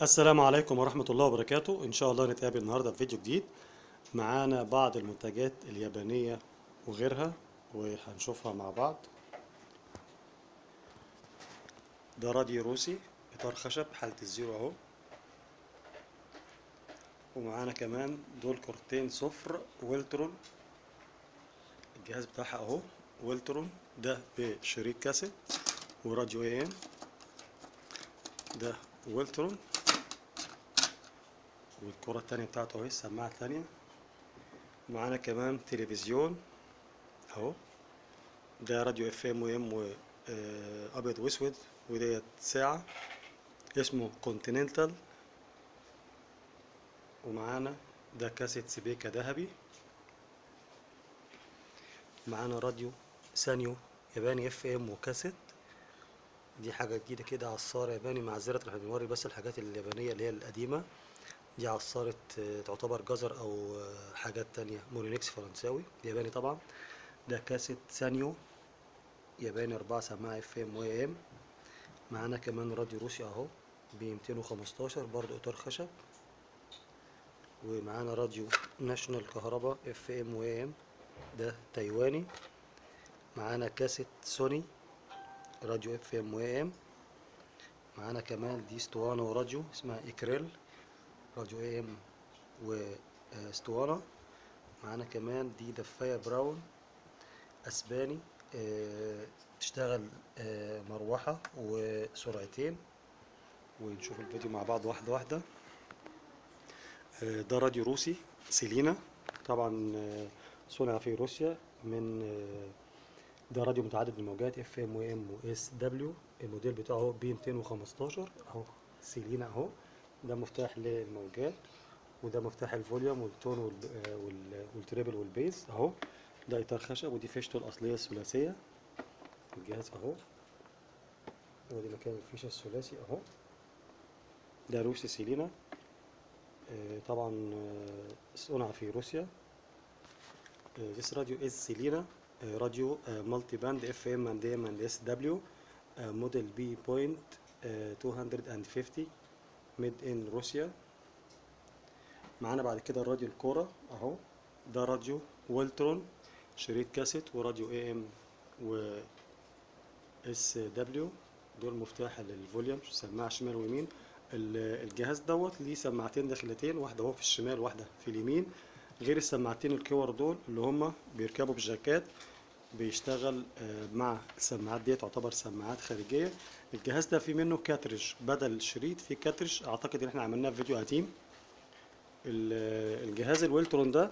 السلام عليكم ورحمة الله وبركاته إن شاء الله نتقابل النهاردة في فيديو جديد معانا بعض المنتجات اليابانية وغيرها وهنشوفها مع بعض ده راديو روسي إطار خشب حالة الزيرو أهو ومعانا كمان دول كورتين صفر ويلترون الجهاز بتاعها أهو ويلترون ده بشريط كاسيت وراديو اي ام ده ويلترون والكرة التانية بتاعته اهي السماعة التانية معانا كمان تلفزيون اهو ده راديو اف ام وام ابيض واسود وديت ساعة اسمه كونتيننتال ومعانا ده كاسيت سبيكة ذهبي معانا راديو سانيو ياباني اف ام وكاسيت دي حاجة جديدة كده عصارة ياباني معذرة احنا بنوري بس الحاجات اليابانية اللي هي القديمة دي عصارة آه، تعتبر جزر أو آه، حاجات تانية مونينكس فرنساوي ياباني طبعا ده كاسيت سانيو ياباني أربعة سماعة اف ام و ام معانا كمان راديو روسي أهو ب 215 برضه إطار خشب ومعانا راديو ناشونال كهرباء اف ام و ام ده تايواني معانا كاسيت سوني راديو اف ام و ام معانا كمان دي اسطوانة وراديو اسمها اكريل راديو اي ام واسطوانة معانا كمان دي دفاية براون اسباني آه، تشتغل آه، مروحة وسرعتين ونشوف الفيديو مع بعض واحدة واحدة آه، ده راديو روسي سيلينا طبعا آه، صنع في روسيا من آه، ده راديو متعدد الموجات اف ام و ام و اس دبليو الموديل بتاعه بي 215 اهو سيلينا اهو ده مفتاح للموجات وده مفتاح الفوليوم والتون وال- آه، وال- والتريبل والبيز اهو ده اطار خشب ودي فيشته الاصليه الثلاثيه الجهاز اهو ودي مكان الفيشه الثلاثي اهو ده روسي سيلينا آه، طبعا آه، صنع في روسيا Uh, this radio is Selena uh, radio uh, multi-band FM and AM and SW uh, model B point uh, 250 made in روسيا معانا بعد كده الراديو الكورة اهو ده راديو ويلترون شريط كاسيت وراديو اي ام و اس دبليو دول مفتاح للفوليوم سماعة شمال ويمين ال- الجهاز دوت ليه سماعتين داخلتين واحدة اهو في الشمال واحدة في اليمين غير السماعتين الكور دول اللي هما بيركبوا بالجاكات بيشتغل آه، مع السماعات دي تعتبر سماعات خارجية الجهاز ده فيه منه كاترج بدل الشريط فيه كاترج اعتقد ان احنا عملناه في فيديو قديم ال- الجهاز الويلترون ده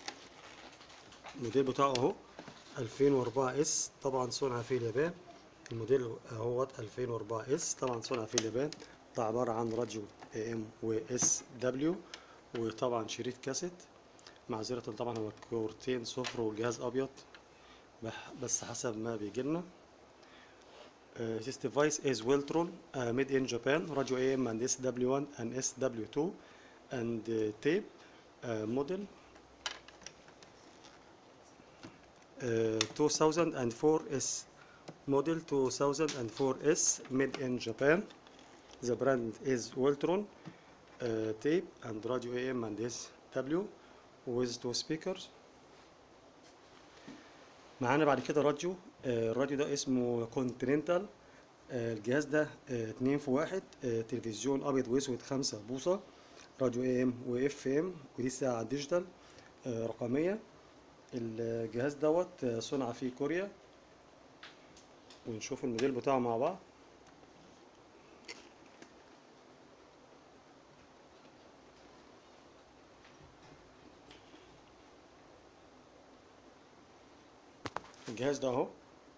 الموديل بتاعه اهو 2004 اس طبعا صنع في اليابان الموديل اهوت 2004 اس طبعا صنع في اليابان ده عبارة عن راديو اي ام و اس دبليو وطبعا شريط كاسيت معذرة طبعا هو كورتين صفر والجهاز ابيض بح- بس حسب ما بيجي لنا Uh, this device is Weltron uh, made in Japan radio AM and SW1 and SW2 and uh, tape uh, model uh, 2004S model 2004S made in Japan the brand is Weltron uh, tape and radio AM and SW with two speakers معانا بعد كده راديو آه، الراديو ده اسمه كونتيننتال الجهاز ده آه، اتنين في واحد آه، تلفزيون ابيض واسود خمسة بوصة راديو اي ام واف ام ودي ساعة ديجيتال آه، رقمية الجهاز دوت آه، صنع في كوريا ونشوف الموديل بتاعه مع بعض الجهاز ده اهو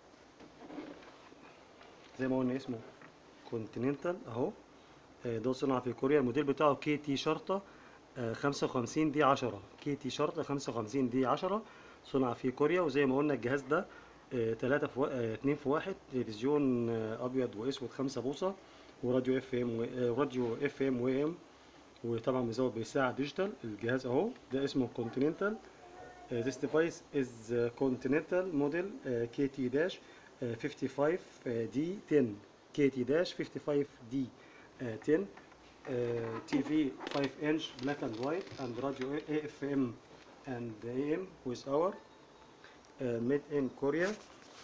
زي ما قلنا اسمه كونتيننتال اهو آه، ده صنع في كوريا الموديل بتاعه كي تي شرطة آه، 55 دي 10 كي تي شرطة 55 دي 10 صنع في كوريا وزي ما قلنا الجهاز ده آه، تلاتة في وا- آه، اتنين في واحد تلفزيون آه، ابيض واسود خمسة بوصة وراديو اف ام راديو اف ام و ام وطبعا مزود بساعة ديجيتال الجهاز اهو ده اسمه كونتيننتال Uh, this device is uh, Continental model uh, KT-55D10 KT-55D10 تي في 5 inch black and white and radio AFM and AM with our uh, made in Korea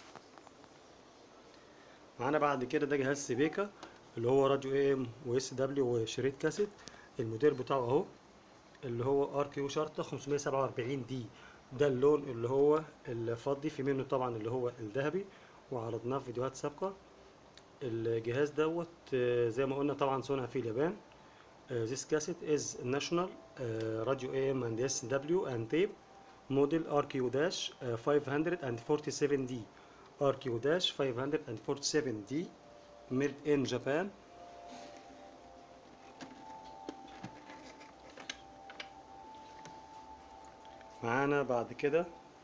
معانا بعد كده ده جهاز سيبيكا اللي هو راديو اي ام واس دبليو وشريط كاسيت الموديل بتاعه اهو اللي هو ار كيو شرطه 547 دي ده اللون اللي هو الفضي في منه طبعا اللي هو الذهبي وعرضناه في فيديوهات سابقه الجهاز دوت آه، زي ما قلنا طبعا صنع في اليابان Uh, this cassette is national uh, radio AM and SW and tape model RQ-547D RQ-547D made in Japan معانا بعد كده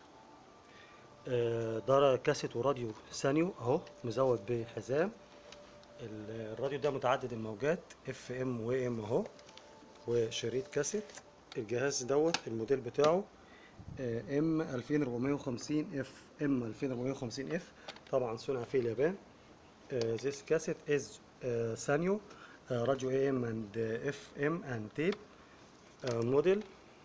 آه، ده كاسيت وراديو سانيو اهو مزود بحزام ال- الراديو ده متعدد الموجات اف ام و ام اهو وشريط كاسيت الجهاز دوت الموديل بتاعه ام 2450 اف ام 2450 اف طبعا صنع في اليابان Uh, this cassette is uh, Sanyo uh, radio AM and uh, FM and tape uh, model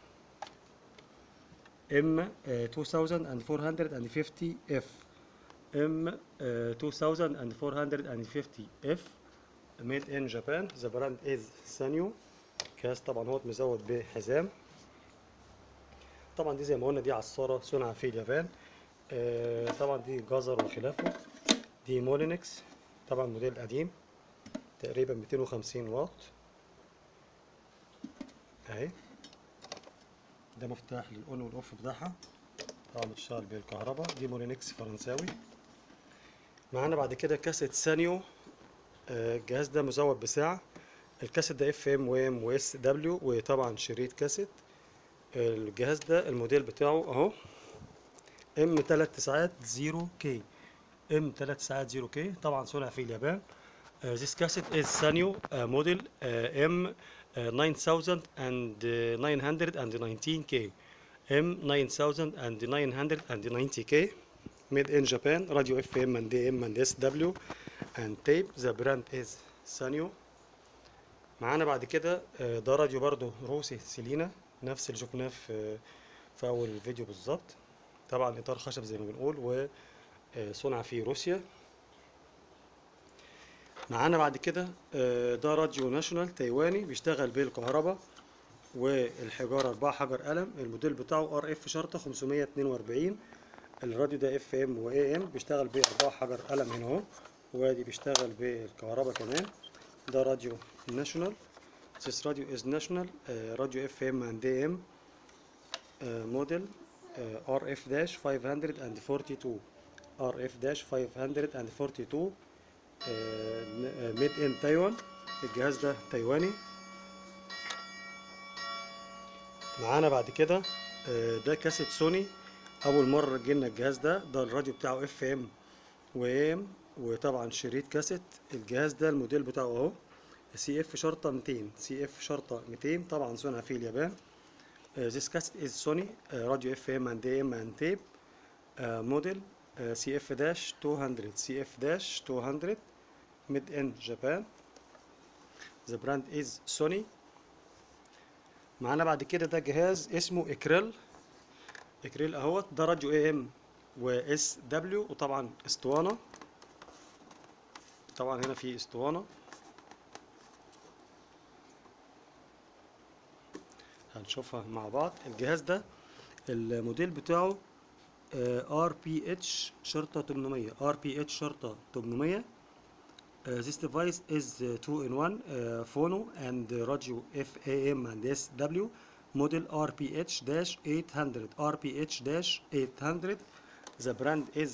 M uh, 2450 F M uh, 2450 F made in Japan the brand is Sanyo كاس طبعا هو مزود بحزام طبعا دي زي ما قلنا دي عصارة صنع في اليابان آه، طبعا دي جزر وخلافه دي مولينكس طبعا موديل قديم تقريبا 250 واط اهي ده مفتاح للاون والاوف بتاعها طبعا بتشتغل بالكهرباء دي مولينكس فرنساوي معانا بعد كده كاسيت سانيو آه، الجهاز ده مزود بساعة الكاسيت ده اف ام وام واس دبليو وطبعا شريط كاسيت الجهاز ده الموديل بتاعه اهو ام 390 كي ام 390 كي طبعا صنع في اليابان Uh, this cassette is Sanyo uh, model uh, M uh, 9919K M 9990K made in Japan radio FM and AM and SW and tape the brand is Sanyo معانا بعد كده آه، ده راديو برضو روسي سيلينا نفس اللي شفناه في في اول الفيديو بالظبط طبعا اطار خشب زي ما بنقول وصنع في روسيا معانا بعد كده آه، ده راديو ناشونال تايواني بيشتغل بالكهرباء والحجارة 4 حجر قلم الموديل بتاعه ار اف شرطة 542 الراديو ده اف ام واي ام بيشتغل ب 4 حجر قلم هنا اهو وادي بيشتغل بالكهرباء كمان ده راديو ناشونال This radio is national uh, radio FM and AM uh, model uh, RF-542 RF-542 uh, made in Taiwan الجهاز ده تايواني معانا بعد كده آه، ده كاسيت سوني اول مره جينا الجهاز ده ده الراديو بتاعه اف ام وام وطبعا شريط كاسيت الجهاز ده الموديل بتاعه اهو سي اف شرطه 200 سي اف شرطه 200 طبعا صنع في اليابان Uh, this cassette is Sony uh, radio FM and AM and tape uh, model uh, CF-200 CF-200 made in Japan the brand is Sony معانا بعد كده ده جهاز اسمه اكريل اكريل اهوت ده راديو اي ام واس دبليو وطبعا اسطوانه طبعا هنا في اسطوانه هنشوفها مع بعض الجهاز ده الموديل بتاعه ار بي اتش شرطه 800 ار بي اتش شرطه 800 Uh, this device is uh, two in one uh, phono and uh, radio FAM and SW model RPH-800 RPH-800 the brand is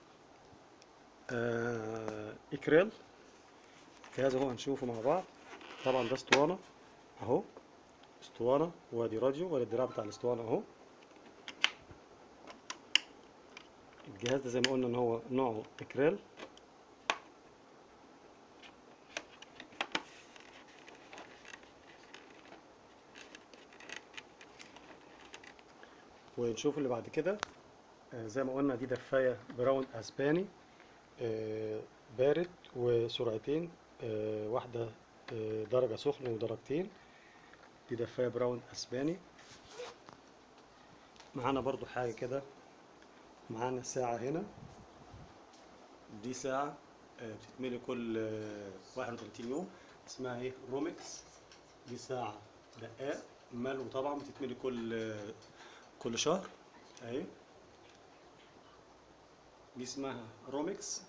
uh, Ikrel الجهاز اهو هنشوفه مع بعض طبعا ده اسطوانه اهو اسطوانه وادي راديو وادي الدراع بتاع الاسطوانه اهو الجهاز ده زي ما قلنا ان هو نوعه اكريل ونشوف اللي بعد كده آه، زي ما قلنا دي دفاية براون اسباني آه، بارد وسرعتين آه، واحدة آه، درجة سخن ودرجتين دي دفاية براون اسباني معانا برضو حاجة كده معانا ساعة هنا دي ساعة آه، بتتملي كل آه، 31 يوم اسمها ايه رومكس دي ساعة دقاق ملو طبعا بتتملي كل آه، كل شهر اهي دي اسمها رومكس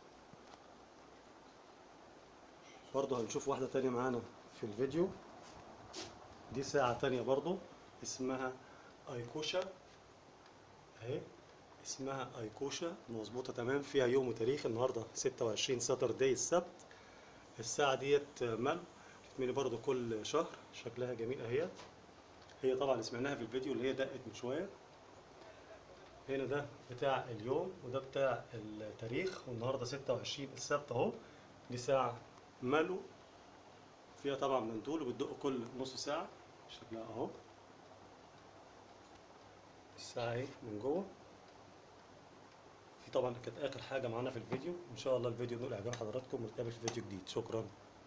برضه هنشوف واحدة تانية معانا في الفيديو دي ساعة تانية برضه اسمها ايكوشا اهي اسمها ايكوشا مظبوطة تمام فيها يوم وتاريخ النهاردة 26 ساتردي السبت الساعة ديت ملو بتتملي برضه كل شهر شكلها جميل اهيت هي طبعا اللي سمعناها في الفيديو اللي هي دقت من شوية هنا ده بتاع اليوم وده بتاع التاريخ والنهارده 26 السبت اهو دي ساعة ملو فيها طبعا مندول وبتدق كل نص ساعة شكلها اهو الساعة اهي من جوه دي طبعا كانت آخر حاجة معانا في الفيديو إن شاء الله الفيديو نقول إعجاب حضراتكم ونتقابل في فيديو جديد شكرا